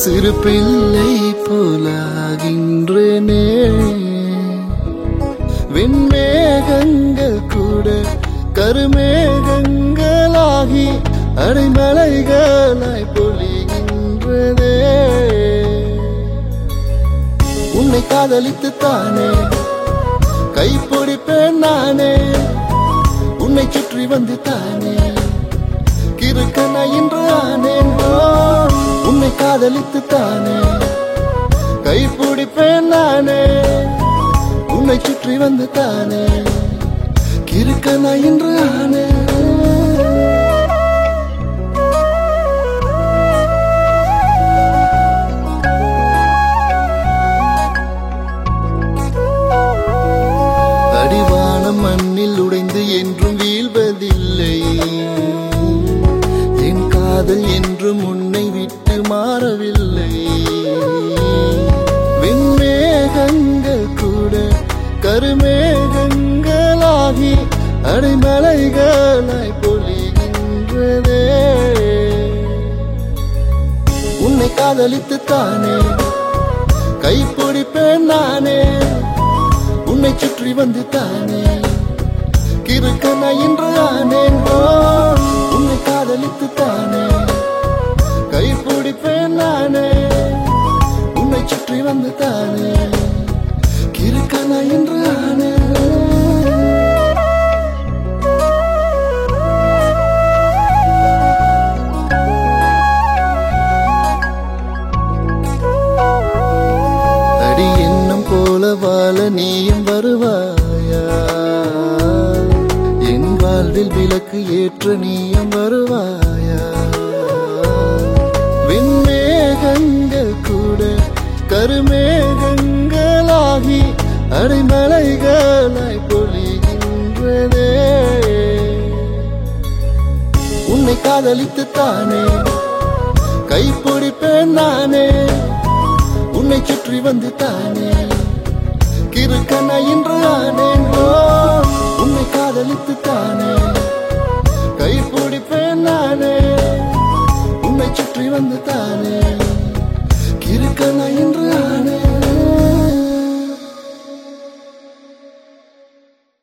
சிறு பிள்ளை போலாகின்றனே விண்மேகங்கள் கூட கருமேகங்களாகி அடைமலைகளாய் பொழிகின்றதே உன்னை காதலித்து தானே கைப்பிடிப்பேன் நானே உன்னை சுற்றி வந்து தானே கிறுக்கன இன்று ஆனேன் ஓ, உன்னை காதலித்து தானே கைப்பிடிப்பேன் நானே உன்னை சுற்றி வந்து தானே கிறுக்கன இன்று ஆனேன் அடிவானம் மண்ணில் உடைந்து என்றும் வீழ்வதில்லை என் காதல் என்றும் உன்னை விட்டு மாறவில்லை விண்மேகங்கள் கூட கருமேகங்களாகி அடைமலைகளாய் பொழிகின்றதே உன்னை காதலித்து தானே கைப்பிடிப்பேன் நானே உன்னை சுற்றி வந்து தானே கிறுக்கன இன்று ஆனேன் ஓ, உன்னை காதலித்து தானே கைப்பிடிப்பேன் நானே உன்னை சுற்றி வந்து தானே கிறுக்கன இன்று ஆனேன் அடி எண்ணம் போல வாழ நீயும் வருவாயா என் வாழ்வில் விளக்கு ஏற்ற நீயும் வருவாயா விண்மேகங்கள் கூட கருமேகங்களாகி அடைமலைகளாய் பொழிகின்றதே உன்னை காதலித்து தானே கைப்பிடிப்பேன் நானே உன்னை சுற்றி வந்து தானே கிறுக்கன இன்று ஆனேன் ஓ, உன்னை காதலித்து தானே கைப்பிடிப்பேன் நானே உன்னை சுற்றி வந்து தானே கிறுக்கன இன்று ஆனேன்